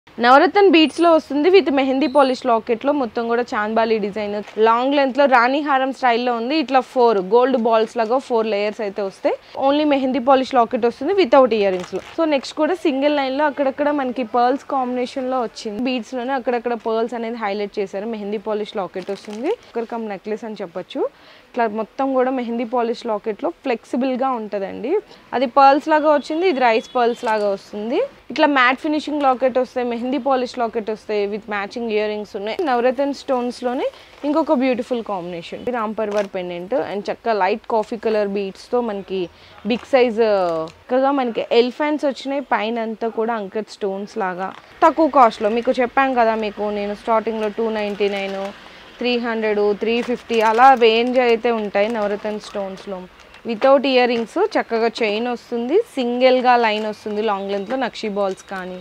నవరత్న beats లో వస్తుంది with mehndi polish locket లో మొత్తం కూడా చాంబాలి డిజైన్ లాంగ్ లెంత్ లో రాణి హారం స్టైల్లో ఉంది ఇట్లా ఫోర్ గోల్డ్ బాల్స్ లాగా ఫోర్ లేయర్స్ అయితే వస్తాయి ఓన్లీ మెహందీ పాలిష్ లాకెట్ వస్తుంది వితౌట్ ఇయర్ రింగ్స్ లో సో నెక్స్ట్ కూడా సింగిల్ లైన్ లో అక్కడక్కడ మనకి పర్ల్స్ కాంబినేషన్ లో వచ్చింది బీట్స్ లోనే అక్కడక్కడ పర్ల్స్ అనేది హైలైట్ చేశారు మెహందీ పాలిష్ లాకెట్ వస్తుంది ఒకరి కమ్ నెక్లెస్ అని చెప్పొచ్చు ఇట్లా మొత్తం కూడా మెహందీ పాలిష్ లాకెట్లో ఫ్లెక్సిబుల్గా ఉంటుందండి అది పర్ల్స్ లాగా వచ్చింది ఇది రైస్ పర్ల్స్ లాగా వస్తుంది ఇట్లా మ్యాట్ ఫినిషింగ్ లాకెట్ వస్తాయి మెహందీ పాలిష్ లాకెట్ వస్తాయి విత్ మ్యాచింగ్ ఇయర్ రింగ్స్ ఉన్నాయి నవరత్న స్టోన్స్లోనే ఇంకొక beautiful combination Ram Parivar pendant and చక్కగా లైట్ కాఫీ కలర్ బీట్స్తో మనకి బిగ్ సైజ్ చక్కగా మనకి ఎలిఫెంట్స్ వచ్చినాయి పైన అంతా కూడా అంకర్ స్టోన్స్ లాగా తక్కువ కాస్ట్లో మీకు చెప్పాను కదా మీకు నేను స్టార్టింగ్లో two ninety nine three hundred three fifty అలా రేంజ్ అయితే ఉంటాయి నవరత్న స్టోన్స్లో వితౌట్ ఇయర్ రింగ్స్ చక్కగా చైన్ వస్తుంది సింగిల్గా లైన్ వస్తుంది లాంగ్ లెంత్లో నక్షి బాల్స్ కానీ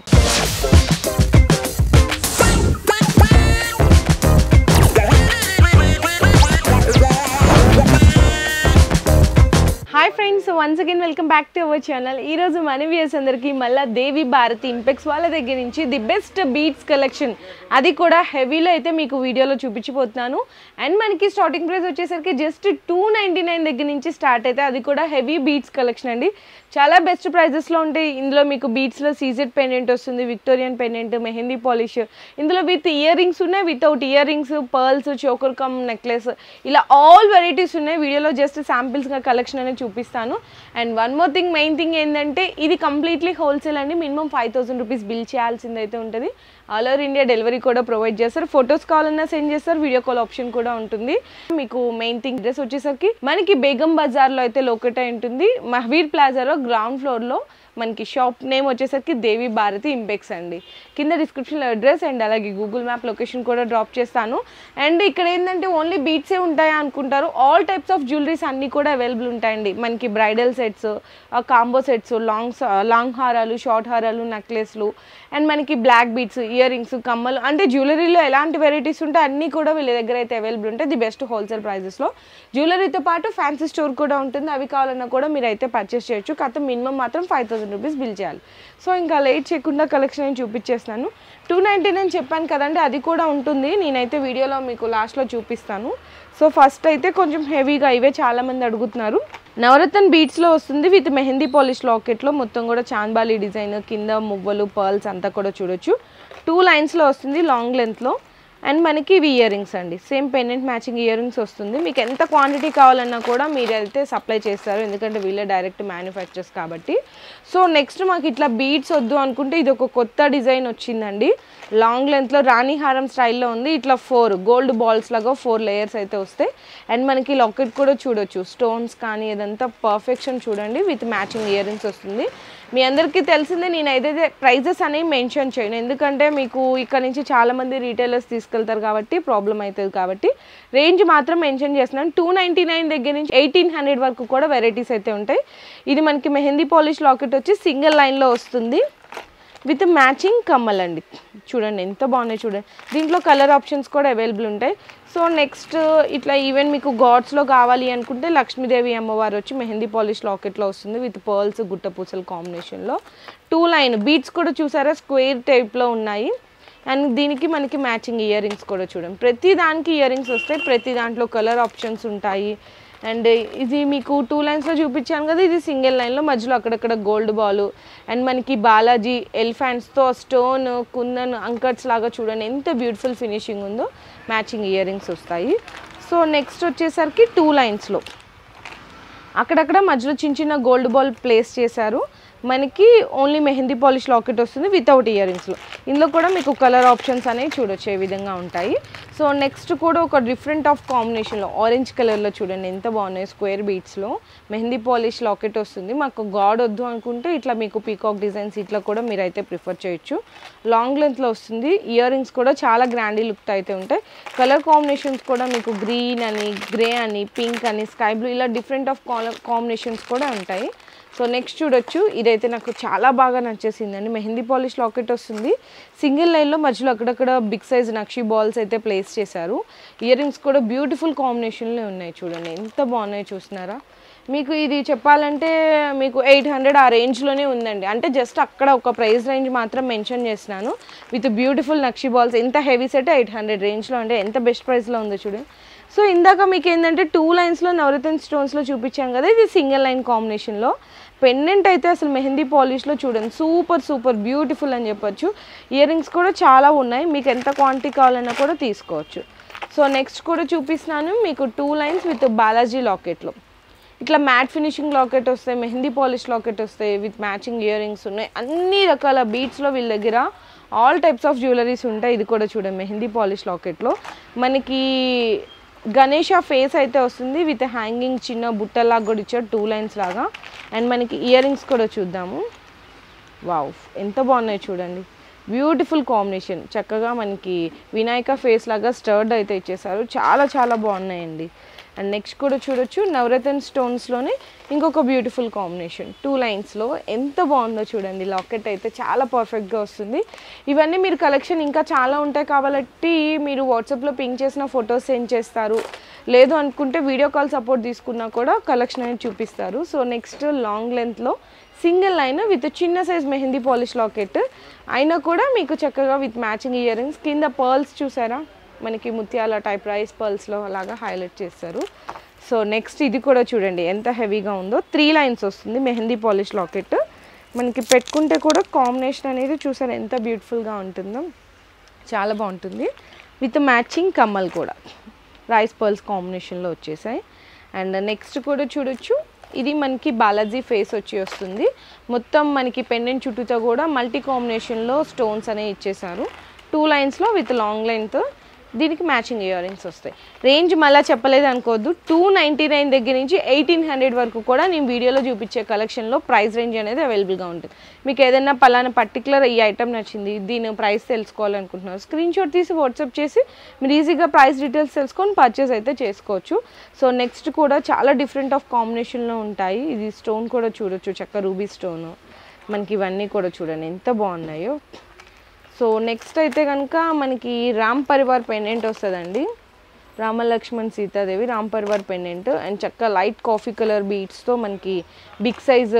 hi friends once again welcome back to our channel ఈ రోజు మన వ్యూస్ అందరికీ మళ్ళీ దేవి భారతి ఇంపెక్స్ వాళ్ళ దగ్గర నుంచి ది బెస్ట్ బీట్స్ కలెక్షన్ అది కూడా హెవీలో అయితే మీకు వీడియోలో చూపించిపోతున్నాను అండ్ మనకి స్టార్టింగ్ ప్రైస్ వచ్చేసరికి జస్ట్ టూ నైంటీ నైన్ దగ్గర నుంచి స్టార్ట్ అయితే అది కూడా హెవీ బీట్స్ కలెక్షన్ అండి చాలా బెస్ట్ ప్రైజెస్లో ఉంటాయి ఇందులో మీకు బీట్స్లో సీజెడ్ పెండెంట్ వస్తుంది విక్టోరియన్ పెండెంట్ మెహందీ పాలిష్ ఇందులో విత్ ఇయర్ రింగ్స్ ఉన్నాయి without earrings pearls choker cum necklace ఇలా ఆల్ వెరైటీస్ ఉన్నాయి వీడియోలో జస్ట్ శాంపిల్స్గా కలెక్షన్ అనేది చూపిస్తాను and one more thing main thing ఏంటంటే ఇది కంప్లీట్లీ హోల్సేల్ అండి minimum five thousand rupees bill చేయాల్సింది అయితే ఉంటుంది ఆల్ ఓవర్ ఇండియా డెలివరీ కూడా ప్రొవైడ్ చేస్తారు ఫొటోస్ కావాలన్నా సెండ్ చేస్తారు వీడియో కాల్ ఆప్షన్ కూడా ఉంటుంది మీకు మెయిన్ థింగ్ డ్రెస్ వచ్చేసరికి మనకి బేగం బజార్లో అయితే లోకట్ అయి ఉంటుంది మహవీర్ ప్లాజాలో గ్రౌండ్ ఫ్లోర్లో మనకి షాప్ నేమ్ వచ్చేసరికి దేవి భారతి ఇంపెక్స్ అండి కింద డిస్క్రిప్షన్లో అడ్రస్ అండ్ అలాగే గూగుల్ మ్యాప్ లొకేషన్ కూడా డ్రాప్ చేస్తాను అండ్ ఇక్కడ ఏంటంటే ఓన్లీ బీట్సే ఉంటాయా అనుకుంటారు ఆల్ టైప్స్ ఆఫ్ జ్యువెలరీస్ అన్నీ కూడా అవైలబుల్ ఉంటాయండి మనకి bridal sets combo sets long long హారాలు షార్ట్ హారాలు నెక్లెస్లు అండ్ మనకి బ్లాక్ బీట్స్ ఇయర్ రింగ్స్ కమ్మలు అంటే జ్యువెలరీలో ఎలాంటి వెరైటీస్ ఉంటాయి అన్నీ కూడా వీళ్ళ దగ్గర అయితే అవైలబుల్ ఉంటాయి ది బెస్ట్ హోల్సేల్ ప్రైజెస్లో జ్యువెలరీతో పాటు ఫ్యాన్సీ స్టోర్ కూడా ఉంటుంది అవి కావాలన్నా కూడా మీరు అయితే పర్చేస్ చేయొచ్చు కాకపోతే మినిమం మాత్రం ఫైవ్ థౌసండ్ రూపీస్ బిల్ చేయాలి సో ఇంకా లేట్ చేయకుండా కలెక్షన్ నేను చూపించేస్తాను టూ నైంటీ నైన్ చెప్పాను కదండి అది కూడా ఉంటుంది నేనైతే వీడియోలో మీకు లాస్ట్లో చూపిస్తాను సో ఫస్ట్ అయితే కొంచెం హెవీగా ఇవే చాలామంది అడుగుతున్నారు నవరత్న బీట్స్లో వస్తుంది విత్ మెహందీ పాలిష్ లాకెట్లో మొత్తం కూడా చాంబాలి డిజైన్ కింద మువ్వలు పర్ల్స్ అంతా కూడా చూడొచ్చు టూ లైన్స్లో వస్తుంది లాంగ్ లెంత్లో అండ్ మనకి ఇవి ఇయర్ రింగ్స్ అండి same pendant matching earrings వస్తుంది మీకు ఎంత క్వాంటిటీ కావాలన్నా కూడా మీరు అయితే సప్లై చేస్తారు ఎందుకంటే వీళ్ళే డైరెక్ట్ మ్యానుఫ్యాక్చర్స్ కాబట్టి సో నెక్స్ట్ మాకు ఇట్లా బీడ్స్ వద్దు అనుకుంటే ఇది ఒక కొత్త డిజైన్ వచ్చిందండి లాంగ్ లెంత్లో రాణి హారం స్టైల్లో ఉంది ఇట్లా ఫోర్ గోల్డ్ బాల్స్ లాగా ఫోర్ లేయర్స్ అయితే వస్తాయి అండ్ మనకి లాకెట్ కూడా చూడొచ్చు స్టోన్స్ కానీ ఇదంతా పర్ఫెక్షన్ చూడండి విత్ మ్యాచింగ్ ఇయర్ రింగ్స్ వస్తుంది మీ అందరికీ తెలిసిందే నేను ఏదైతే ప్రైజెస్ అనేవి మెన్షన్ చేయను ఎందుకంటే మీకు ఇక్కడ నుంచి చాలామంది రీటైలర్స్ తీసుకెళ్తారు కాబట్టి ప్రాబ్లం అవుతుంది కాబట్టి రేంజ్ మాత్రం మెన్షన్ చేస్తున్నాను టూ నైంటీ నైన్ దగ్గర నుంచి ఎయిటీన్ హండ్రెడ్ వరకు కూడా వెరైటీస్ అయితే ఉంటాయి ఇది మనకి మెహందీ పాలిష్ లాకెట్ వచ్చి సింగిల్ లైన్లో వస్తుంది విత్ మ్యాచింగ్ కమ్మల్ అండి చూడండి ఎంత బాగున్నాయి చూడండి దీంట్లో కలర్ ఆప్షన్స్ కూడా అవైలబుల్ ఉంటాయి సో నెక్స్ట్ ఇట్లా ఈవెన్ మీకు గాడ్స్లో కావాలి అనుకుంటే లక్ష్మీదేవి అమ్మవారు వచ్చి మెహందీ పాలిష్ లాకెట్లో వస్తుంది విత్ పర్ల్స్ గుట్టపూసల కాంబినేషన్లో టూ లైన్ బీట్స్ కూడా చూసారా స్క్వేర్ టైప్లో ఉన్నాయి అండ్ దీనికి మనకి మ్యాచింగ్ ఇయర్ రింగ్స్ కూడా చూడండి ప్రతి దానికి ఇయర్ రింగ్స్ వస్తాయి ప్రతి దాంట్లో కలర్ ఆప్షన్స్ ఉంటాయి అండ్ ఇది మీకు టూ లైన్స్లో చూపించాను కదా ఇది సింగిల్ లైన్లో మధ్యలో అక్కడక్కడ గోల్డ్ బాల్ అండ్ మనకి బాలాజీ ఎలిఫెంట్స్తో స్టోన్ కుందన్ అంకట్స్ లాగా చూడండి ఎంత బ్యూటిఫుల్ ఫినిషింగ్ ఉందో మ్యాచింగ్ ఇయర్ రింగ్స్ వస్తాయి సో నెక్స్ట్ వచ్చేసరికి టూ లైన్స్లో అక్కడక్కడ మధ్యలో చిన్న చిన్న గోల్డ్ బాల్ ప్లేస్ చేశారు మనకి ఓన్లీ మెహందీ పాలిష్ లాకెట్ వస్తుంది వితౌట్ ఇయర్ రింగ్స్లో ఇందులో కూడా మీకు కలర్ ఆప్షన్స్ అనేవి చూడొచ్చు ఏ విధంగా ఉంటాయి సో నెక్స్ట్ కూడా ఒక డిఫరెంట్ ఆఫ్ కాంబినేషన్లో ఆరెంజ్ కలర్లో చూడండి ఎంత బాగున్నాయి స్క్వేర్ బీట్స్లో మెహందీ పాలిష్ లాకెట్ వస్తుంది మాకు గాడ్ వద్దు అనుకుంటే ఇట్లా మీకు పీకాక్ డిజైన్స్ ఇట్లా కూడా మీరు అయితే ప్రిఫర్ చేయొచ్చు లాంగ్ లెంత్లో వస్తుంది ఇయర్ రింగ్స్ కూడా చాలా గ్రాండీ లుక్ అయితే ఉంటాయి కలర్ కాంబినేషన్స్ కూడా మీకు గ్రీన్ అని గ్రే అని పింక్ అని స్కై బ్లూ ఇలా డిఫరెంట్ ఆఫ్ కాంబినేషన్స్ కూడా ఉంటాయి సో నెక్స్ట్ చూడొచ్చు ఇదైతే నాకు చాలా బాగా నచ్చేసిందండి మెహందీ పాలిష్ లాకెట్ వస్తుంది సింగిల్ లైన్లో మధ్యలో అక్కడక్కడ బిగ్ సైజ్ నక్షి బాల్స్ అయితే ప్లేస్ చేశారు ఇయర్ రింగ్స్ కూడా బ్యూటిఫుల్ కాంబినేషన్లో ఉన్నాయి చూడండి ఎంత బాగున్నాయి చూస్తున్నారా మీకు ఇది చెప్పాలంటే మీకు ఎయిట్ హండ్రెడ్ ఆ రేంజ్లోనే ఉందండి అంటే జస్ట్ అక్కడ ఒక ప్రైస్ రేంజ్ మాత్రం మెన్షన్ చేసినాను విత్ బ్యూటిఫుల్ నక్షి బాల్స్ ఎంత హెవీ సెట్ ఎయిట్ హండ్రెడ్ రేంజ్లో అంటే ఎంత బెస్ట్ ప్రైస్లో ఉందో చూడండి సో ఇందాక మీకు ఏంటంటే టూ లైన్స్లో నవరత్న స్టోన్స్లో చూపించాం కదా ఇది సింగిల్ లైన్ కాంబినేషన్లో పెండెంట్ అయితే అసలు మెహందీ పాలిష్లో చూడండి సూపర్ సూపర్ బ్యూటిఫుల్ అని చెప్పొచ్చు ఇయర్ రింగ్స్ కూడా చాలా ఉన్నాయి మీకు ఎంత క్వాంటిటీ కావాలన్నా కూడా తీసుకోవచ్చు సో నెక్స్ట్ కూడా చూపిస్తున్నాను మీకు టూ లైన్స్ విత్ బాలాజీ లాకెట్లో ఇట్లా మ్యాట్ ఫినిషింగ్ లాకెట్ వస్తాయి మెహందీ పాలిష్ లాకెట్ వస్తాయి విత్ మ్యాచింగ్ ఇయర్ రింగ్స్ ఉన్నాయి అన్ని రకాల బీట్స్లో వీళ్ళ దగ్గర ఆల్ టైప్స్ ఆఫ్ జ్యువెలరీస్ ఉంటాయి ఇది కూడా చూడండి మెహందీ పాలిష్ లాకెట్లో మనకి గణేష ఫేస్ అయితే వస్తుంది విత్ హ్యాంగింగ్ చిన్న బుట్టలాగా కూడా ఇచ్చారు టూ లైన్స్ లాగా అండ్ మనకి ఇయర్ రింగ్స్ కూడా చూద్దాము వావ్ ఎంత బాగున్నాయి చూడండి బ్యూటిఫుల్ కాంబినేషన్ చక్కగా మనకి వినాయక ఫేస్ లాగా స్టర్డ్ అయితే ఇచ్చేసారు చాలా చాలా బాగున్నాయండి అండ్ నెక్స్ట్ కూడా చూడొచ్చు నవరత్న స్టోన్స్లోనే ఇంకొక బ్యూటిఫుల్ కాంబినేషన్ టూ లైన్స్లో ఎంత బాగుందో చూడండి లాకెట్ అయితే చాలా పర్ఫెక్ట్గా వస్తుంది ఇవన్నీ మీరు కలెక్షన్ ఇంకా చాలా ఉంటాయి కాబట్టి మీరు వాట్సాప్లో పింక్ చేసిన ఫొటోస్ సెండ్ చేస్తారు లేదు అనుకుంటే వీడియో కాల్ సపోర్ట్ తీసుకున్నా కూడా కలెక్షన్ అనేది చూపిస్తారు సో నెక్స్ట్ లాంగ్ లెంత్లో సింగిల్ లైన్ విత్ చిన్న సైజ్ మెహందీ పాలిష్ లాకెట్ అయినా కూడా మీకు చక్కగా విత్ మ్యాచింగ్ ఇయర్ రింగ్స్ కింద పర్ల్స్ చూసారా మనకి ముత్యాల టైప్ రైస్ పర్ల్స్లో అలాగా హైలైట్ చేస్తారు సో నెక్స్ట్ ఇది కూడా చూడండి ఎంత హెవీగా ఉందో త్రీ లైన్స్ వస్తుంది మెహందీ పాలిష్ లాకెట్ మనకి పెట్టుకుంటే కూడా కాంబినేషన్ అనేది చూసారు ఎంత బ్యూటిఫుల్గా ఉంటుందో చాలా బాగుంటుంది విత్ మ్యాచింగ్ కమ్మల్ కూడా రైస్ పర్ల్స్ కాంబినేషన్లో వచ్చేసాయి అండ్ నెక్స్ట్ కూడా చూడొచ్చు ఇది మనకి బాలాజీ ఫేస్ వచ్చి వస్తుంది మొత్తం మనకి పెండెంట్ చుట్టూతో కూడా మల్టీ కాంబినేషన్లో స్టోన్స్ అనేవి ఇచ్చేసారు టూ లైన్స్లో విత్ లాంగ్ లెంత్ దీనికి మ్యాచింగ్ ఇయర్ రింగ్స్ వస్తాయి రేంజ్ మళ్ళీ చెప్పలేదు అనుకోవద్దు టూ నైంటీ నైన్ దగ్గర నుంచి ఎయిటీన్ హండ్రెడ్ వరకు కూడా నేను వీడియోలో చూపించే కలెక్షన్లో ప్రైస్ రేంజ్ అనేది అవైలబుల్గా ఉంటుంది మీకు ఏదైనా పలానా పర్టికులర్ ఈ ఐటమ్ నచ్చింది దీని ప్రైస్ తెలుసుకోవాలనుకుంటున్నారు స్క్రీన్ షాట్ తీసి వాట్సాప్ చేసి మీరు ఈజీగా ప్రైస్ డీటెయిల్స్ తెలుసుకొని పర్చేస్ అయితే చేసుకోవచ్చు సో నెక్స్ట్ కూడా చాలా డిఫరెంట్ ఆఫ్ కాంబినేషన్లో ఉంటాయి ఇది స్టోన్ కూడా చూడొచ్చు చక్క రూబీ స్టోన్ మనకి ఇవన్నీ కూడా చూడండి ఎంత బాగున్నాయో సో నెక్స్ట్ అయితే కనుక మనకి రామ్ పరివార్ పెండెంట్ వస్తుందండి రామలక్ష్మణ్ సీతాదేవి రామ్ పరివార్ పెండెంట్ అండ్ చక్క లైట్ కాఫీ కలర్ బీట్స్తో మనకి బిగ్ సైజ్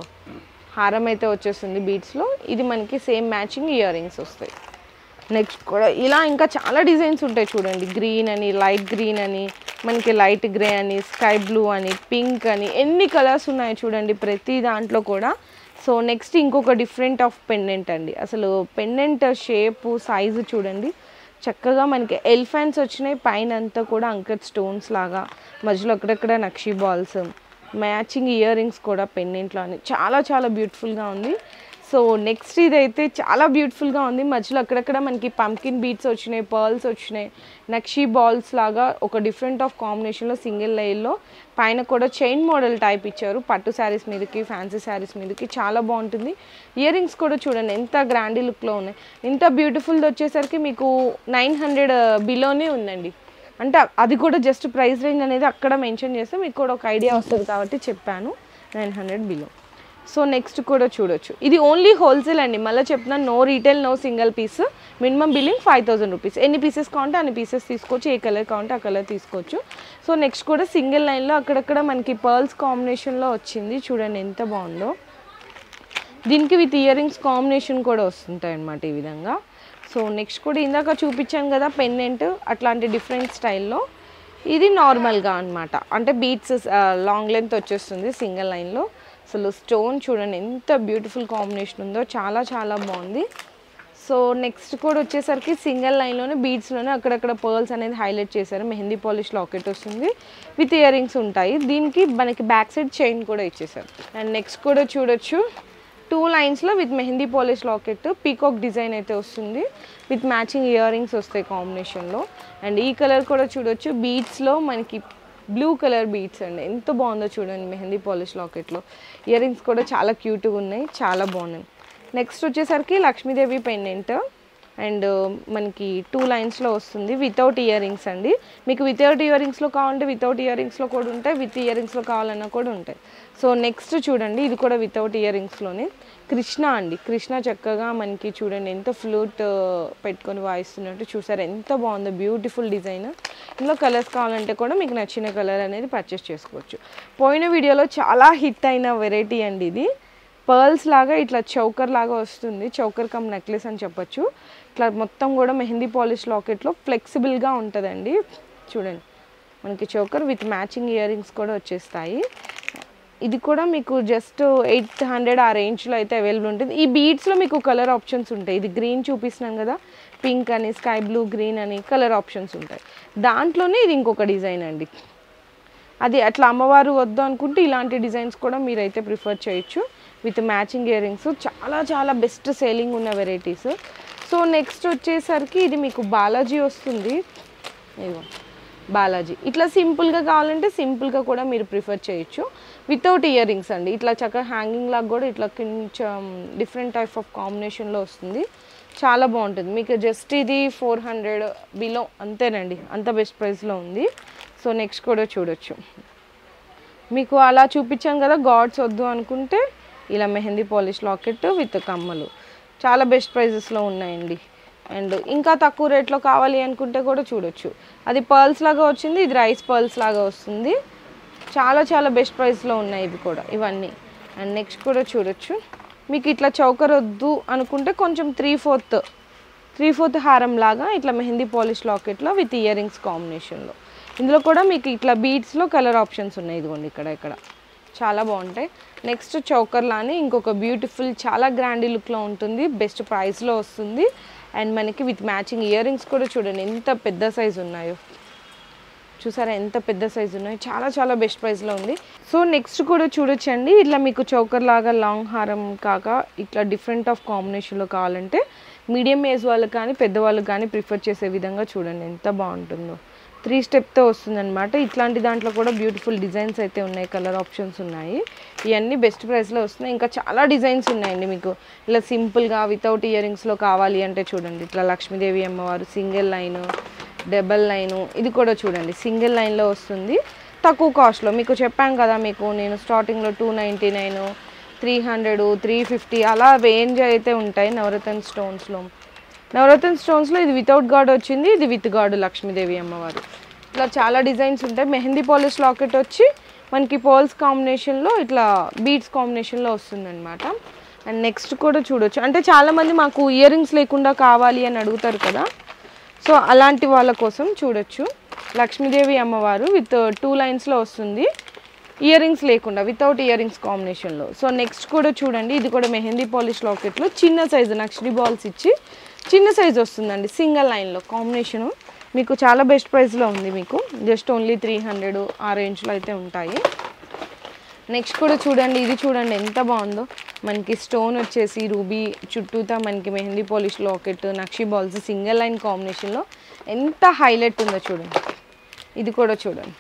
హారం అయితే వచ్చేస్తుంది బీట్స్లో ఇది మనకి సేమ్ మ్యాచింగ్ ఇయర్ రింగ్స్ వస్తాయి నెక్స్ట్ కూడా ఇలా ఇంకా చాలా డిజైన్స్ ఉంటాయి చూడండి గ్రీన్ అని లైట్ గ్రీన్ అని మనకి లైట్ గ్రే అని స్కై బ్లూ అని పింక్ అని ఎన్ని కలర్స్ ఉన్నాయి చూడండి ప్రతి దాంట్లో కూడా సో నెక్స్ట్ ఇంకొక డిఫరెంట్ ఆఫ్ పెండెంట్ అండి అసలు పెండెంట్ షేపు సైజు చూడండి చక్కగా మనకి ఎలిఫెంట్స్ వచ్చినాయి పైన అంతా కూడా అంకట్ స్టోన్స్ లాగా మధ్యలో అక్కడక్కడ nakshi balls matching earrings కూడా పెండెంట్లో అని చాలా చాలా బ్యూటిఫుల్గా ఉంది సో నెక్స్ట్ ఇదైతే చాలా బ్యూటిఫుల్గా ఉంది మధ్యలో అక్కడక్కడ మనకి పంకిన్ బీట్స్ వచ్చినాయి పర్ల్స్ వచ్చినాయి నక్షి బాల్స్ లాగా ఒక డిఫరెంట్ ఆఫ్ కాంబినేషన్లో సింగిల్ లైన్లో పైన కూడా చైన్ మోడల్ టైప్ ఇచ్చారు పట్టు శారీస్ మీదకి ఫ్యాన్సీ శారీస్ మీదకి చాలా బాగుంటుంది ఇయర్ రింగ్స్ కూడా చూడండి ఎంత గ్రాండీ లుక్లో ఉన్నాయి ఇంత బ్యూటిఫుల్ది వచ్చేసరికి మీకు నైన్ హండ్రెడ్ బిలోనే ఉందండి అంటే అది కూడా జస్ట్ ప్రైస్ రేంజ్ అనేది అక్కడ మెన్షన్ చేస్తే మీకు కూడా ఒక ఐడియా వస్తుంది కాబట్టి చెప్పాను nine hundred below so next కూడా చూడొచ్చు ఇది ఓన్లీ హోల్సేల్ అండి మళ్ళీ చెప్తున్నా no retail no single piece minimum billing five thousand rupees ఎన్ని పీసెస్ కావాలంటే అన్ని పీసెస్ తీసుకోవచ్చు ఏ కలర్ కావాలంటే ఆ కలర్ తీసుకోవచ్చు సో నెక్స్ట్ కూడా సింగిల్ లైన్లో అక్కడక్కడ మనకి పర్ల్స్ కాంబినేషన్లో వచ్చింది చూడండి ఎంత బాగుందో దీనికి విత్ ఇయర్ రింగ్స్ కాంబినేషన్ కూడా వస్తుంటాయి అన్నమాట ఈ విధంగా సో నెక్స్ట్ కూడా ఇందాక చూపించాను కదా పెన్నెంట్ అట్లాంటి డిఫరెంట్ స్టైల్లో ఇది నార్మల్గా అన్నమాట అంటే బీట్స్ లాంగ్ లెంత్ వచ్చేస్తుంది సింగిల్ లైన్లో అసలు స్టోన్ చూడండి ఎంత బ్యూటిఫుల్ కాంబినేషన్ ఉందో చాలా చాలా బాగుంది సో నెక్స్ట్ కూడా వచ్చేసరికి సింగిల్ లైన్లోనే బీడ్స్లోనే అక్కడక్కడ పర్ల్స్ అనేది హైలైట్ చేశారు మెహందీ పాలిష్ లాకెట్ వస్తుంది విత్ ఇయర్ రింగ్స్ ఉంటాయి దీనికి మనకి బ్యాక్ సైడ్ చైన్ కూడా ఇచ్చేసారు అండ్ నెక్స్ట్ కూడా చూడొచ్చు టూ లైన్స్లో with mehndi polish locket peacock design అయితే వస్తుంది విత్ మ్యాచింగ్ ఇయర్ రింగ్స్ వస్తాయి కాంబినేషన్లో అండ్ ఈ కలర్ కూడా చూడొచ్చు బీడ్స్లో మనకి బ్లూ కలర్ బీడ్స్ అండి ఎంత బాగుందో చూడండి మెహందీ పాలిష్ లాకెట్లో ఇయర్ రింగ్స్ కూడా చాలా క్యూట్గా ఉన్నాయి చాలా బాగున్నాయి నెక్స్ట్ వచ్చేసరికి లక్ష్మీదేవి పెండెంట్ అండ్ మనకి టూ లైన్స్లో వస్తుంది వితౌట్ ఇయర్ రింగ్స్ అండి మీకు వితౌట్ ఇయర్ రింగ్స్లో కావాలంటే వితౌట్ ఇయర్ రింగ్స్లో కూడా ఉంటాయి విత్ ఇయర్ రింగ్స్లో కావాలన్నా కూడా ఉంటాయి సో నెక్స్ట్ చూడండి ఇది కూడా వితౌట్ ఇయర్ రింగ్స్లోనే కృష్ణ అండి కృష్ణ చక్కగా మనకి చూడండి ఎంత ఫ్లూట్ పెట్టుకొని వాయిస్తున్నట్టు చూసారు ఎంత బాగుందో బ్యూటిఫుల్ డిజైన్ ఇందులో కలర్స్ కావాలంటే కూడా మీకు నచ్చిన కలర్ అనేది పర్చేస్ చేసుకోవచ్చు పోయిన వీడియోలో చాలా హిట్ అయిన వెరైటీ అండి ఇది పర్ల్స్ లాగా ఇట్లా చౌకర్ లాగా వస్తుంది చౌకర్ కమ్ నెక్లెస్ అని చెప్పొచ్చు ఇట్లా మొత్తం కూడా మెహందీ పాలిష్ లాకెట్లో ఫ్లెక్సిబుల్గా ఉంటుందండి చూడండి మనకి choker with matching earrings కూడా వచ్చేస్తాయి ఇది కూడా మీకు జస్ట్ ఎయిట్ హండ్రెడ్ ఆ రేంజ్లో అయితే అవైలబుల్ ఉంటుంది ఈ బీడ్స్లో మీకు కలర్ ఆప్షన్స్ ఉంటాయి ఇది గ్రీన్ చూపిస్తున్నాం కదా పింక్ అని స్కై బ్లూ గ్రీన్ అని కలర్ ఆప్షన్స్ ఉంటాయి దాంట్లోనే ఇది ఇంకొక డిజైన్ అండి అది అట్లా అమ్మవారు వద్దు అనుకుంటే ఇలాంటి డిజైన్స్ కూడా మీరైతే ప్రిఫర్ చేయొచ్చు విత్ మ్యాచింగ్ ఇయర్ రింగ్స్ చాలా చాలా బెస్ట్ సేలింగ్ ఉన్న వెరైటీస్ సో నెక్స్ట్ వచ్చేసరికి ఇది మీకు బాలాజీ వస్తుంది ఇదిగో బాలాజీ ఇట్లా సింపుల్గా కావాలంటే సింపుల్గా కూడా మీరు ప్రిఫర్ చేయొచ్చు వితౌట్ ఇయర్ రింగ్స్ అండి ఇట్లా చక్కగా హ్యాంగింగ్ లాగా కూడా ఇట్లా కొంచెం డిఫరెంట్ టైప్ ఆఫ్ కాంబినేషన్లో వస్తుంది చాలా బాగుంటుంది మీకు జస్ట్ ఇది ఫోర్ హండ్రెడ్ బిలో అంతేనండి అంత బెస్ట్ ప్రైస్లో ఉంది సో నెక్స్ట్ కూడా చూడొచ్చు మీకు అలా చూపించాను కదా గాడ్స్ వద్దు అనుకుంటే ఇలా మెహందీ పాలిష్ లాకెట్ విత్ కమ్మలు చాలా బెస్ట్ ప్రైజెస్లో ఉన్నాయండి అండ్ ఇంకా తక్కువ రేట్లో కావాలి అనుకుంటే కూడా చూడొచ్చు అది పర్ల్స్ లాగా వచ్చింది ఇది రైస్ పర్ల్స్ లాగా వస్తుంది చాలా చాలా బెస్ట్ ప్రైస్లో ఉన్నాయి ఇవి కూడా ఇవన్నీ అండ్ నెక్స్ట్ కూడా చూడొచ్చు మీకు ఇట్లా చౌకర్ వద్దు అనుకుంటే కొంచెం త్రీ ఫోర్త్ త్రీ ఫోర్త్ హారం లాగా ఇట్లా మెహందీ పాలిష్ లాకెట్లో విత్ ఇయర్ రింగ్స్ కాంబినేషన్లో ఇందులో కూడా మీకు ఇట్లా బీడ్స్లో కలర్ ఆప్షన్స్ ఉన్నాయి ఇదిగోండి ఇక్కడ ఇక్కడ చాలా బాగుంటాయి నెక్స్ట్ చౌకర్ లానే ఇంకొక బ్యూటిఫుల్ చాలా గ్రాండీ లుక్లో ఉంటుంది బెస్ట్ ప్రైస్లో వస్తుంది అండ్ మనకి విత్ మ్యాచింగ్ ఇయర్ రింగ్స్ కూడా చూడండి ఎంత పెద్ద సైజు ఉన్నాయో చూసారా ఎంత పెద్ద సైజు ఉన్నాయి చాలా చాలా బెస్ట్ ప్రైస్లో ఉంది సో నెక్స్ట్ కూడా చూడొచ్చండి ఇట్లా మీకు చౌకర్ లాగా లాంగ్ హారం కాక ఇట్లా డిఫరెంట్ ఆఫ్ కాంబినేషన్లో కావాలంటే మీడియం ఏజ్ వాళ్ళకి కానీ పెద్దవాళ్ళకి కానీ ప్రిఫర్ చేసే విధంగా చూడండి ఎంత బాగుంటుందో త్రీ స్టెప్తో వస్తుందన్నమాట ఇట్లాంటి దాంట్లో కూడా బ్యూటిఫుల్ డిజైన్స్ అయితే ఉన్నాయి కలర్ ఆప్షన్స్ ఉన్నాయి ఇవన్నీ బెస్ట్ ప్రైస్లో వస్తున్నాయి ఇంకా చాలా డిజైన్స్ ఉన్నాయండి మీకు ఇలా సింపుల్గా వితౌట్ ఇయర్ రింగ్స్లో కావాలి అంటే చూడండి ఇట్లా లక్ష్మీదేవి అమ్మవారు సింగిల్ లైన్ డబల్ లైను ఇది కూడా చూడండి సింగిల్ లైన్లో వస్తుంది తక్కువ కాస్ట్లో మీకు చెప్పాను కదా మీకు నేను స్టార్టింగ్లో two ninety nine three hundred three fifty అలా రేంజ్ అయితే ఉంటాయి నవరత్న స్టోన్స్లో నవరత్న స్టోన్స్లో ఇది వితౌట్ గాడ్ వచ్చింది ఇది విత్ గాడ్ లక్ష్మీదేవి అమ్మవారు ఇట్లా చాలా డిజైన్స్ ఉంటాయి మెహందీ పాలిష్ లాకెట్ వచ్చి మనకి పోల్స్ కాంబినేషన్లో ఇట్లా బీడ్స్ కాంబినేషన్లో వస్తుందన్నమాట అండ్ నెక్స్ట్ కూడా చూడొచ్చు అంటే చాలామంది మాకు ఇయర్ రింగ్స్ లేకుండా కావాలి అని అడుగుతారు కదా సో అలాంటి వాళ్ళ కోసం చూడొచ్చు లక్ష్మీదేవి అమ్మవారు విత్ టూ లైన్స్లో వస్తుంది ఇయర్ రింగ్స్ లేకుండా వితౌట్ ఇయర్ రింగ్స్ కాంబినేషన్లో సో నెక్స్ట్ కూడా చూడండి ఇది కూడా మెహందీ పాలిష్ లాకెట్లో చిన్న సైజు నక్షడి బాల్స్ ఇచ్చి చిన్న సైజు వస్తుందండి సింగిల్ లైన్లో కాంబినేషను మీకు చాలా బెస్ట్ ప్రైస్లో ఉంది మీకు జస్ట్ ఓన్లీ త్రీ హండ్రెడ్ ఆ రేంజ్లో అయితే ఉంటాయి నెక్స్ట్ కూడా చూడండి ఇది చూడండి ఎంత బాగుందో మనకి స్టోన్ వచ్చేసి రూబీ చుట్టూతా మనకి mehndi polish locket nakshi balls single line కాంబినేషన్లో ఎంత హైలైట్ ఉందో చూడండి ఇది కూడా చూడండి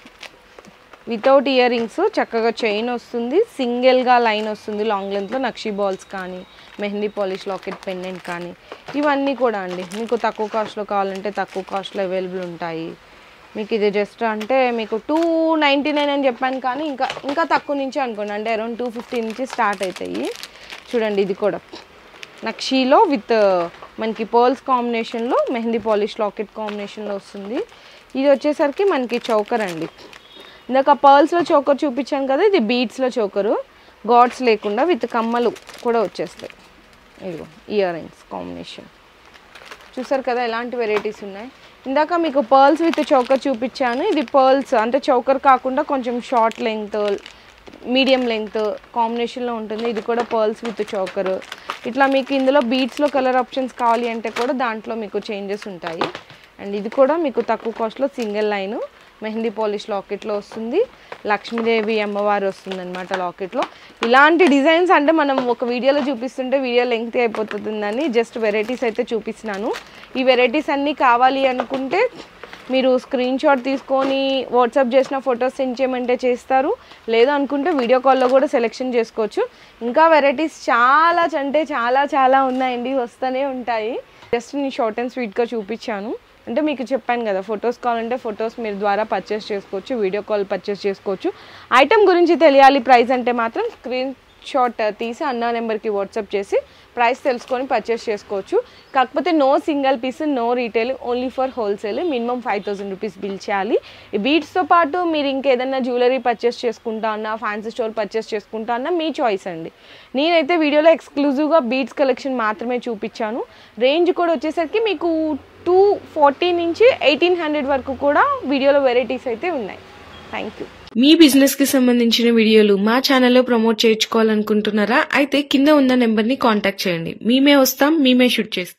వితౌట్ ఇయర్ రింగ్స్ చక్కగా చైన్ వస్తుంది సింగిల్గా లైన్ వస్తుంది లాంగ్ లెంత్లో నక్షి బాల్స్ కానీ మెహందీ పాలిష్ లాకెట్ పెండెంట్ కానీ ఇవన్నీ కూడా అండి మీకు తక్కువ కాస్ట్లో కావాలంటే తక్కువ కాస్ట్లో అవైలబుల్ ఉంటాయి మీకు ఇది జస్ట్ అంటే మీకు టూ నైంటీ నైన్ అని చెప్పాను కానీ ఇంకా ఇంకా తక్కువ నుంచి అనుకోండి అంటే అరౌండ్ టూ ఫిఫ్టీ నుంచి స్టార్ట్ అవుతాయి చూడండి ఇది కూడా నక్షీలో విత్ మనకి పర్ల్స్ కాంబినేషన్లో మెహందీ పాలిష్ లాకెట్ కాంబినేషన్లో వస్తుంది ఇది వచ్చేసరికి మనకి చౌకర్ అండి ఇందాక పర్ల్స్లో చోకర్ చూపించాను కదా ఇది బీడ్స్లో చోకరు గాడ్స్ లేకుండా విత్ కమ్మలు కూడా వచ్చేస్తాయి ఇదిగో ఇయర్ రింగ్స్ కాంబినేషన్ చూసారు కదా ఎలాంటి వెరైటీస్ ఉన్నాయి ఇందాక మీకు పర్ల్స్ విత్ చౌకర్ చూపించాను ఇది పర్ల్స్ అంటే చౌకర్ కాకుండా కొంచెం షార్ట్ లెంగ్త్ మీడియం లెంగ్త్ కాంబినేషన్లో ఉంటుంది ఇది కూడా పర్ల్స్ విత్ చౌకర్ ఇట్లా మీకు ఇందులో బీట్స్లో కలర్ ఆప్షన్స్ కావాలి అంటే కూడా దాంట్లో మీకు చేంజెస్ ఉంటాయి అండ్ ఇది కూడా మీకు తక్కువ కాస్ట్లో సింగిల్ లైన్ మెహందీ పాలిష్ లాకెట్లో వస్తుంది లక్ష్మీదేవి అమ్మవారు వస్తుంది అనమాట లాకెట్లో ఇలాంటి డిజైన్స్ అంటే మనం ఒక వీడియోలో చూపిస్తుంటే వీడియో లెంగ్త్ అయిపోతుందని జస్ట్ వెరైటీస్ అయితే చూపిస్తున్నాను ఈ వెరైటీస్ అన్నీ కావాలి అనుకుంటే మీరు స్క్రీన్ షాట్ తీసుకొని వాట్సాప్ చేసిన ఫొటోస్ సెండ్ చేయమంటే చేస్తారు లేదు అనుకుంటే వీడియో కాల్లో కూడా సెలెక్షన్ చేసుకోవచ్చు ఇంకా వెరైటీస్ చాలా అంటే చాలా చాలా ఉన్నాయండి వస్తూనే ఉంటాయి జస్ట్ నేను షార్ట్ అండ్ స్వీట్గా చూపించాను అంటే మీకు చెప్పాను కదా ఫొటోస్ కావాలంటే ఫొటోస్ మీరు ద్వారా పర్చేస్ చేసుకోవచ్చు వీడియో కాల్ పర్చేస్ చేసుకోవచ్చు ఐటమ్ గురించి తెలియాలి ప్రైస్ అంటే మాత్రం స్క్రీన్ షాట్ తీసి అన్న నెంబర్కి వాట్సాప్ చేసి ప్రైస్ తెలుసుకొని పర్చేస్ చేసుకోవచ్చు కాకపోతే no single piece no retail only for wholesale minimum five thousand rupees bill చేయాలి ఈ బీట్స్తో పాటు మీరు ఇంకేదన్నా జ్యువెలరీ పర్చేస్ చేసుకుంటా అన్నా ఫ్యాన్సీ స్టోర్ పర్చేస్ చేసుకుంటా అన్నా మీ చాయిస్ అండి నేనైతే వీడియోలో ఎక్స్క్లూజివ్గా బీట్స్ కలెక్షన్ మాత్రమే చూపించాను రేంజ్ కూడా వచ్చేసరికి మీకు టూ ఫార్టీ నుంచి ఎయిటీన్ హండ్రెడ్ వరకు కూడా వీడియోలో వెరైటీస్ అయితే ఉన్నాయి థ్యాంక్ యూ మీ బిజినెస్ కి సంబంధించిన వీడియోలు మా ఛానల్లో ప్రమోట్ చేయించుకోవాలనుకుంటున్నారా అయితే కింద ఉన్న నెంబర్ ని కాంటాక్ట్ చేయండి మేమే వస్తాం మేమే షూట్ చేస్తాం